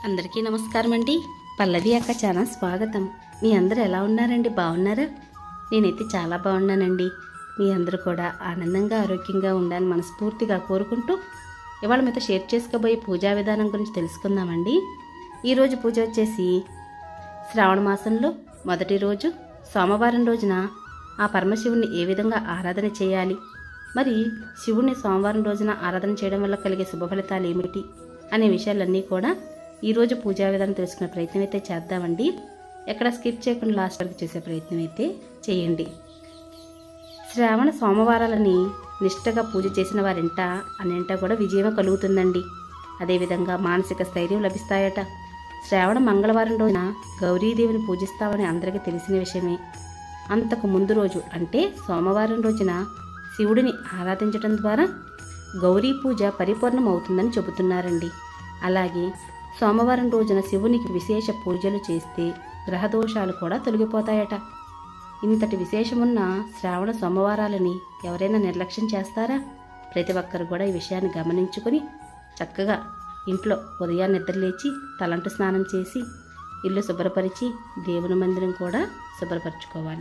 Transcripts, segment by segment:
అందరికీ నమస్కారం అండి పల్లవి అక్క చాలా స్వాగతం మీ అందరూ ఎలా ఉన్నారండి బాగున్నారా నేనైతే చాలా బాగున్నానండి మీ అందరూ కూడా ఆనందంగా ఆరోగ్యంగా ఉండాలని మనస్ఫూర్తిగా కోరుకుంటూ ఇవాళ మీతో షేర్ చేసుకోబోయే పూజా విధానం గురించి తెలుసుకుందామండి ఈరోజు పూజ వచ్చేసి శ్రావణ మాసంలో మొదటి రోజు సోమవారం రోజున ఆ పరమశివుని ఏ విధంగా ఆరాధన చేయాలి మరి శివుణ్ణి సోమవారం రోజున ఆరాధన చేయడం వల్ల కలిగే శుభ ఫలితాలు ఏమిటి అనే విషయాలన్నీ కూడా ఈరోజు పూజా విధానం తెలుసుకునే ప్రయత్నం అయితే చేద్దామండి ఎక్కడ స్కిప్ చేయకుండా లాస్ట్ వరకు చేసే ప్రయత్నం అయితే చేయండి శ్రావణ సోమవారాలని నిష్ఠగా పూజ చేసిన వారింట అన్నింటా కూడా విజయం కలుగుతుందండి అదేవిధంగా మానసిక స్థైర్యం లభిస్తాయట శ్రావణ మంగళవారం రోజున గౌరీదేవిని పూజిస్తామని అందరికీ తెలిసిన విషయమే అంతకు ముందు రోజు అంటే సోమవారం రోజున శివుడిని ఆరాధించడం ద్వారా గౌరీ పూజ పరిపూర్ణం అవుతుందని చెబుతున్నారండి అలాగే సోమవారం రోజున శివునికి విశేష పూజలు చేస్తే గ్రహదోషాలు కూడా తొలగిపోతాయట ఇంతటి విశేషమున్న శ్రావణ సోమవారాలని ఎవరైనా నిర్లక్ష్యం చేస్తారా ప్రతి ఒక్కరు కూడా ఈ విషయాన్ని గమనించుకొని చక్కగా ఇంట్లో ఉదయాన్నే నిద్రలేచి తలంటు స్నానం చేసి ఇల్లు శుభ్రపరిచి దేవుని మందిరం కూడా శుభ్రపరచుకోవాలి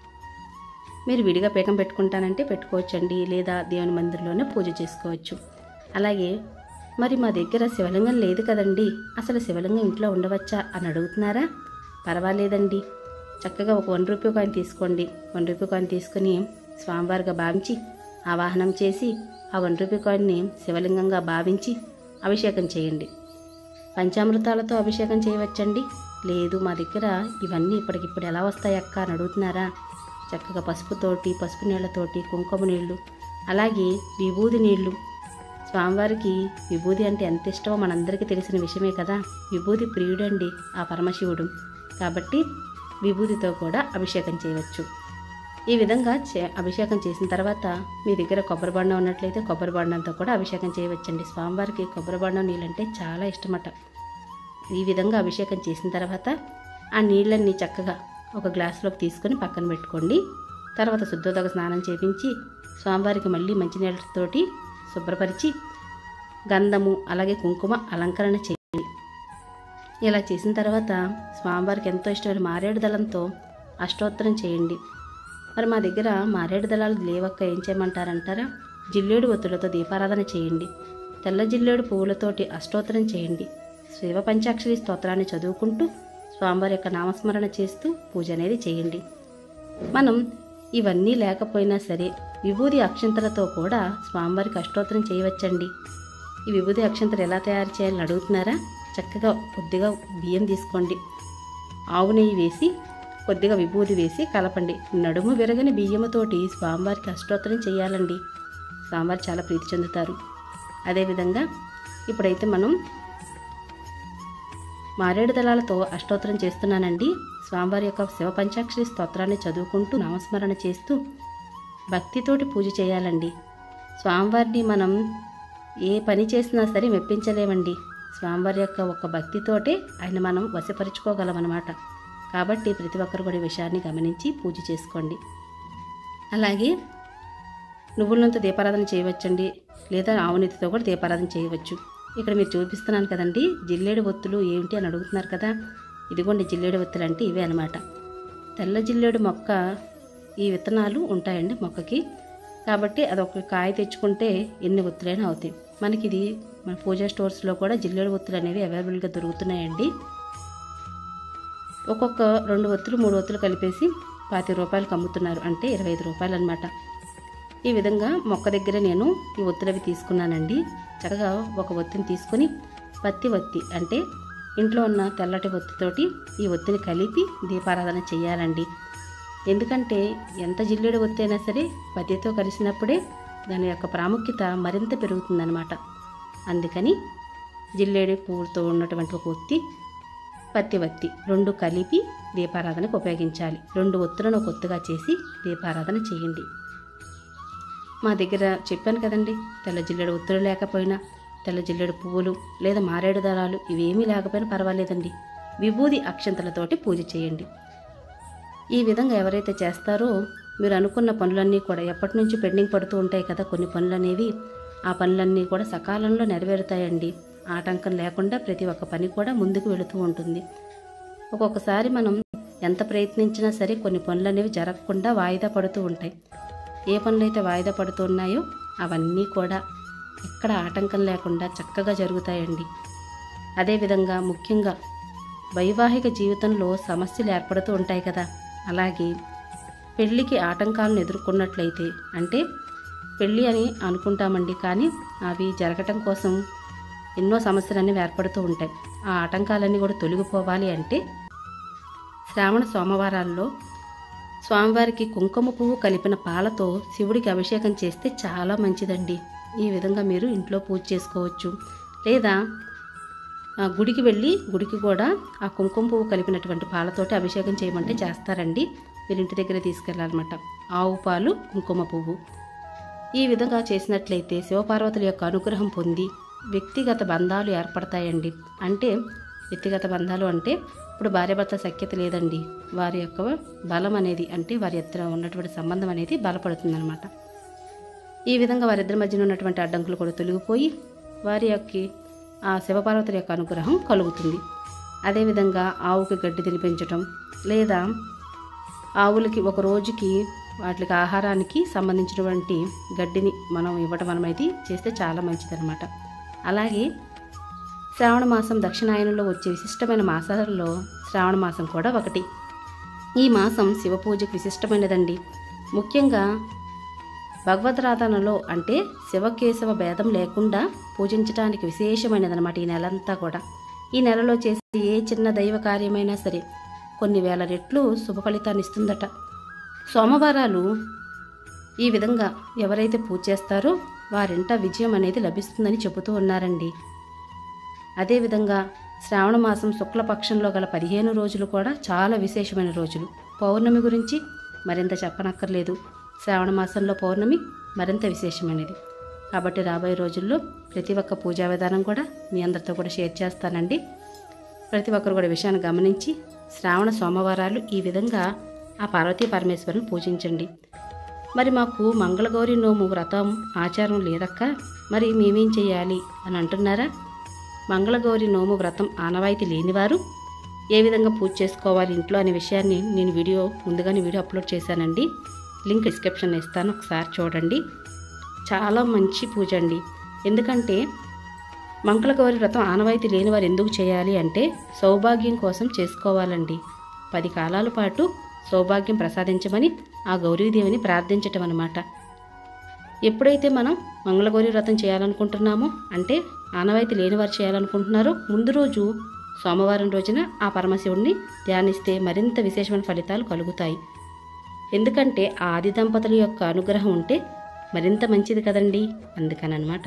మీరు విడిగా పీఠం పెట్టుకుంటానంటే పెట్టుకోవచ్చండి లేదా దేవుని మందిరంలోనే పూజ చేసుకోవచ్చు అలాగే మరి మా దగ్గర శివలింగం లేదు కదండి అసలు శివలింగం ఇంట్లో ఉండవచ్చా అని అడుగుతున్నారా పర్వాలేదండి చక్కగా ఒక వన్ రూపీ కాయిన్ తీసుకోండి వన్ రూపీ కాయిన్ తీసుకుని స్వామివారిగా భావించి ఆవాహనం చేసి ఆ వన్ రూపీ కాయిన్ని శివలింగంగా భావించి అభిషేకం చేయండి పంచామృతాలతో అభిషేకం చేయవచ్చండి లేదు మా దగ్గర ఇవన్నీ ఇప్పటికిప్పుడు ఎలా వస్తాయి అక్క అని అడుగుతున్నారా చక్కగా పసుపుతోటి పసుపు నీళ్ళతోటి కుంకుమ నీళ్ళు అలాగే విభూది నీళ్ళు స్వామివారికి విభూది అంటే ఎంత ఇష్టమో మనందరికీ తెలిసిన విషయమే కదా విభూది ప్రియుడండి ఆ పరమశివుడు కాబట్టి విభూదితో కూడా అభిషేకం చేయవచ్చు ఈ విధంగా చే అభిషేకం చేసిన తర్వాత మీ దగ్గర కొబ్బరి బండం ఉన్నట్లయితే కొబ్బరి బండంతో కూడా అభిషేకం చేయవచ్చండి స్వామివారికి కొబ్బరి బండం నీళ్ళంటే చాలా ఇష్టమట ఈ విధంగా అభిషేకం చేసిన తర్వాత ఆ నీళ్ళన్నీ చక్కగా ఒక గ్లాసులోకి తీసుకొని పక్కన పెట్టుకోండి తర్వాత శుద్ధోదక స్నానం చేపించి స్వామివారికి మళ్ళీ మంచినీళ్ళతోటి శుభ్రపరిచి గంధము అలాగే కుంకుమ అలంకరణ చేయండి ఇలా చేసిన తర్వాత స్వామివారికి ఎంతో ఇష్టమైన మారేడు దళంతో అష్టోత్తరం చేయండి మరి మా దగ్గర మారేడు దళాలు లేవక్క ఏం చేయమంటారంటారా జిల్లేడు ఒత్తులతో దీపారాధన చేయండి తెల్ల జిల్లేడు పువ్వులతోటి అష్టోత్తరం చేయండి శివ పంచాక్షరి స్తోత్రాన్ని చదువుకుంటూ స్వామివారి యొక్క నామస్మరణ చేస్తూ పూజ అనేది చేయండి మనం ఇవన్నీ లేకపోయినా సరే విభూది అక్షంతలతో కూడా స్వామివారికి అష్టోత్తరం చేయవచ్చండి ఈ విభూది అక్షంతలు ఎలా తయారు చేయాలని అడుగుతున్నారా చక్కగా కొద్దిగా బియ్యం తీసుకోండి ఆవు నెయ్యి వేసి కొద్దిగా విభూది వేసి కలపండి నడుము విరగని బియ్యముతోటి స్వామివారికి అష్టోత్తరం చేయాలండి స్వామివారు చాలా ప్రీతి చెందుతారు అదేవిధంగా ఇప్పుడైతే మనం మారేడు దళాలతో అష్టోత్తరం చేస్తున్నానండి స్వామివారి యొక్క శివ పంచాక్షరి స్తోత్రాన్ని చదువుకుంటూ నామస్మరణ చేస్తూ భక్తితోటి పూజ చేయాలండి స్వామివారిని మనం ఏ పని చేసినా సరే మెప్పించలేమండి స్వామివారి యొక్క ఒక భక్తితోటే ఆయన మనం వశపరుచుకోగలమన్నమాట కాబట్టి ప్రతి ఒక్కరు కూడా ఈ విషయాన్ని గమనించి పూజ చేసుకోండి అలాగే నువ్వులతో దీపారాధన చేయవచ్చండి లేదా ఆవునెత్తితో కూడా దీపారాధన చేయవచ్చు ఇక్కడ మీరు చూపిస్తున్నాను కదండి జిల్లేడు ఒత్తులు ఏమిటి అని అడుగుతున్నారు కదా ఇదిగోండి జిల్లేడు ఒత్తులు అంటే ఇవే అనమాట తెల్ల జిల్లేడు మొక్క ఈ విత్తనాలు ఉంటాయండి మొక్కకి కాబట్టి అదొక కాయ తెచ్చుకుంటే ఎన్ని ఒత్తులైనా అవుతాయి మనకి ఇది మన పూజా స్టోర్స్లో కూడా జిల్లేడు ఒత్తులు అనేవి అవైలబుల్గా దొరుకుతున్నాయండి ఒక్కొక్క రెండు ఒత్తులు మూడు ఒత్తులు కలిపేసి పాతి రూపాయలకు అమ్ముతున్నారు అంటే ఇరవై ఐదు రూపాయలు అనమాట ఈ విధంగా మొక్క దగ్గర నేను ఈ ఒత్తులవి తీసుకున్నానండి చక్కగా ఒక ఒత్తిని తీసుకొని పత్తి ఒత్తి అంటే ఇంట్లో ఉన్న తెల్లటి ఒత్తితోటి ఈ ఒత్తిని కలిపి దీపారాధన చేయాలండి ఎందుకంటే ఎంత జిల్లేడు ఒత్తి అయినా సరే పత్తితో కలిసినప్పుడే దాని యొక్క ప్రాముఖ్యత మరింత పెరుగుతుందన్నమాట అందుకని జిల్లేడు పువ్వులతో ఉన్నటువంటి ఒక ఒత్తి పత్తి వత్తి రెండు కలిపి దీపారాధనకు ఉపయోగించాలి రెండు ఒత్తులను ఒక ఒత్తుగా చేసి దీపారాధన చేయండి మా దగ్గర చెప్పాను కదండి తెల్ల జిల్లెడు ఒత్తులు లేకపోయినా తెల్ల జిల్లెడు పువ్వులు లేదా మారేడు దళాలు ఇవేమీ లేకపోయినా పర్వాలేదండి విభూది అక్షంతలతోటి పూజ చేయండి ఈ విధంగా ఎవరైతే చేస్తారో మీరు అనుకున్న పనులన్నీ కూడా ఎప్పటి నుంచి పెండింగ్ పడుతూ ఉంటాయి కదా కొన్ని పనులు అనేవి ఆ పనులన్నీ కూడా సకాలంలో నెరవేరుతాయండి ఆటంకం లేకుండా ప్రతి ఒక్క పని కూడా ముందుకు వెళుతూ ఉంటుంది ఒక్కొక్కసారి మనం ఎంత ప్రయత్నించినా సరే కొన్ని పనులు అనేవి జరగకుండా వాయిదా పడుతూ ఉంటాయి ఏ పనులు అయితే వాయిదా పడుతున్నాయో అవన్నీ కూడా ఎక్కడ ఆటంకం లేకుండా చక్కగా జరుగుతాయండి అదేవిధంగా ముఖ్యంగా వైవాహిక జీవితంలో సమస్యలు ఏర్పడుతూ ఉంటాయి కదా అలాగే పెళ్ళికి ఆటంకాలను ఎదుర్కొన్నట్లయితే అంటే పెళ్ళి అని అనుకుంటామండి కానీ అవి జరగటం కోసం ఎన్నో సమస్యలన్నీ ఏర్పడుతూ ఉంటాయి ఆ ఆటంకాలన్నీ కూడా తొలగిపోవాలి అంటే శ్రావణ సోమవారాల్లో స్వామివారికి కుంకుమ పువ్వు కలిపిన పాలతో శివుడికి అభిషేకం చేస్తే చాలా మంచిదండి ఈ విధంగా మీరు ఇంట్లో పూజ చేసుకోవచ్చు లేదా ఆ గుడికి వెళ్ళి గుడికి కూడా ఆ కుంకుమ పువ్వు కలిపినటువంటి పాలతోటి అభిషేకం చేయమంటే చేస్తారండి మీరు ఇంటి దగ్గర తీసుకెళ్ళాలన్నమాట ఆవు పాలు కుంకుమ పువ్వు ఈ విధంగా చేసినట్లయితే శివపార్వతుల యొక్క అనుగ్రహం పొంది వ్యక్తిగత బంధాలు ఏర్పడతాయండి అంటే వ్యక్తిగత బంధాలు అంటే ఇప్పుడు భార్యాభర్త సఖ్యత లేదండి వారి యొక్క బలం అనేది అంటే వారి ఇద్దరు ఉన్నటువంటి సంబంధం అనేది బలపడుతుందన్నమాట ఈ విధంగా వారిద్దరి మధ్యన ఉన్నటువంటి అడ్డంకులు కూడా తొలగిపోయి వారి యొక్క ఆ శివపార్వతుల యొక్క అనుగ్రహం కలుగుతుంది అదేవిధంగా ఆవుకి గడ్డి తినిపించటం లేదా ఆవులకి ఒక రోజుకి వాటికి ఆహారానికి సంబంధించినటువంటి గడ్డిని మనం ఇవ్వటం అనేది చేస్తే చాలా మంచిదన్నమాట అలాగే శ్రావణ మాసం దక్షిణాయనంలో వచ్చే విశిష్టమైన మాసాలలో శ్రావణ మాసం కూడా ఒకటి ఈ మాసం శివ పూజకు విశిష్టమైనదండి ముఖ్యంగా భగవద్రాధనలో అంటే శివకేశవ భేదం లేకుండా పూజించడానికి విశేషమైనదన్నమాట ఈ నెలంతా కూడా ఈ నెలలో చేసే ఏ చిన్న దైవ కార్యమైనా సరే కొన్ని వేల రెట్లు శుభ ఫలితాన్ని ఇస్తుందట సోమవారాలు ఈ విధంగా ఎవరైతే పూజ చేస్తారో వారింట విజయం అనేది లభిస్తుందని చెబుతూ ఉన్నారండి అదేవిధంగా శ్రావణ మాసం శుక్లపక్షంలో గల పదిహేను రోజులు కూడా చాలా విశేషమైన రోజులు పౌర్ణమి గురించి మరింత చెప్పనక్కర్లేదు శ్రావణ మాసంలో పౌర్ణమి మరింత విశేషమైనది కాబట్టి రాబోయే రోజుల్లో ప్రతి ఒక్క పూజా విధానం కూడా మీ అందరితో కూడా షేర్ చేస్తానండి ప్రతి ఒక్కరు కూడా ఈ విషయాన్ని గమనించి శ్రావణ సోమవారాలు ఈ విధంగా ఆ పార్వతీ పరమేశ్వరుని పూజించండి మరి మాకు మంగళగౌరి నోము వ్రతం ఆచారం లేదక్క మరి మేమేం చేయాలి అని అంటున్నారా మంగళగౌరి నోము వ్రతం ఆనవాయితీ లేనివారు ఏ విధంగా పూజ చేసుకోవాలి ఇంట్లో అనే విషయాన్ని నేను వీడియో ముందుగానే వీడియో అప్లోడ్ చేశానండి లింక్ డిస్క్రిప్షన్ ఇస్తాను ఒకసారి చూడండి చాలా మంచి పూజ అండి ఎందుకంటే మంగళగౌరి వ్రతం ఆనవాయితీ లేని వారు ఎందుకు చేయాలి అంటే సౌభాగ్యం కోసం చేసుకోవాలండి పది కాలాల పాటు సౌభాగ్యం ప్రసాదించమని ఆ గౌరీదేవిని ప్రార్థించటం అన్నమాట ఎప్పుడైతే మనం మంగళగౌరి వ్రతం చేయాలనుకుంటున్నామో అంటే ఆనవాయితీ లేని వారు చేయాలనుకుంటున్నారో ముందు రోజు సోమవారం రోజున ఆ పరమశివుడిని ధ్యానిస్తే మరింత విశేషమైన ఫలితాలు కలుగుతాయి ఎందుకంటే ఆ ఆది దంపతుల యొక్క అనుగ్రహం ఉంటే మరింత మంచిది కదండి అందుకనమాట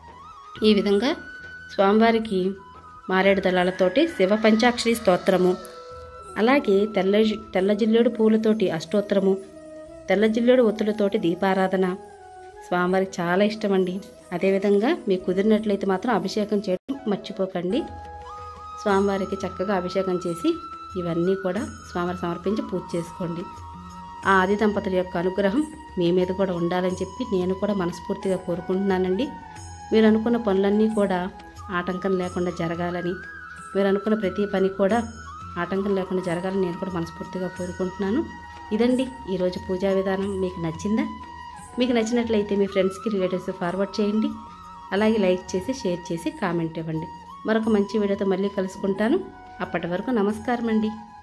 ఈ విధంగా స్వామివారికి మారేడు దళాలతోటి శివ పంచాక్షరి స్తోత్రము అలాగే తెల్ల తెల్ల జిల్లేడు పూలతోటి అష్టోత్తరము తెల్ల జిల్లేడు ఒత్తులతోటి దీపారాధన స్వామివారికి చాలా ఇష్టం అండి అదేవిధంగా మీకు కుదిరినట్లయితే మాత్రం అభిషేకం చేయడం మర్చిపోకండి స్వామివారికి చక్కగా అభిషేకం చేసి ఇవన్నీ కూడా స్వామివారి సమర్పించి పూజ చేసుకోండి ఆ ఆది దంపతుల యొక్క అనుగ్రహం మీ మీద కూడా ఉండాలని చెప్పి నేను కూడా మనస్ఫూర్తిగా కోరుకుంటున్నానండి మీరు అనుకున్న పనులన్నీ కూడా ఆటంకం లేకుండా జరగాలని మీరు అనుకున్న ప్రతి పని కూడా ఆటంకం లేకుండా జరగాలని నేను కూడా మనస్ఫూర్తిగా కోరుకుంటున్నాను ఇదండి ఈరోజు పూజా విధానం మీకు నచ్చిందా మీకు నచ్చినట్లయితే మీ ఫ్రెండ్స్కి రిలేటివ్స్ ఫార్వర్డ్ చేయండి అలాగే లైక్ చేసి షేర్ చేసి కామెంట్ ఇవ్వండి మరొక మంచి వీడియోతో మళ్ళీ కలుసుకుంటాను అప్పటి వరకు నమస్కారం అండి